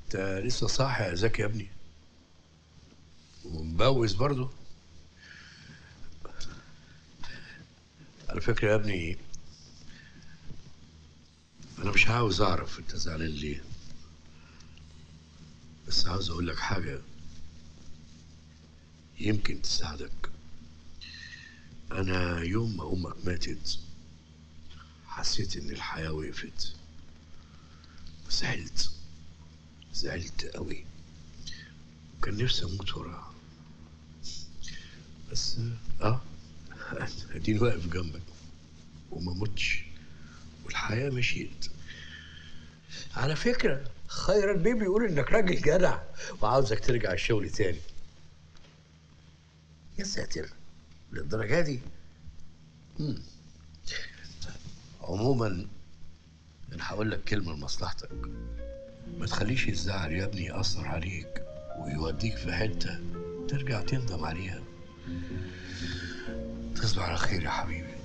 انت لسه صاحي يا زكي يا ابني ومبوز برضه على فكرة يا ابني أنا مش عاوز أعرف أنت زعلان ليه بس عاوز أقول لك حاجة يمكن تساعدك أنا يوم ما أمك ماتت حسيت إن الحياة وقفت زعلت زعلت قوي وكان نفسي أموت وراها بس آه اديني واقف جنبك وما متش والحياه مشيت على فكره خير البيه بيقول انك راجل جدع وعاوزك ترجع الشغل تاني يا ساتر للدرجه دي مم. عموما انا هقول لك كلمه لمصلحتك ما تخليش الزعل يا ابني ياثر عليك ويوديك في حته ترجع تندم عليها تصبح على خير يا حبيبي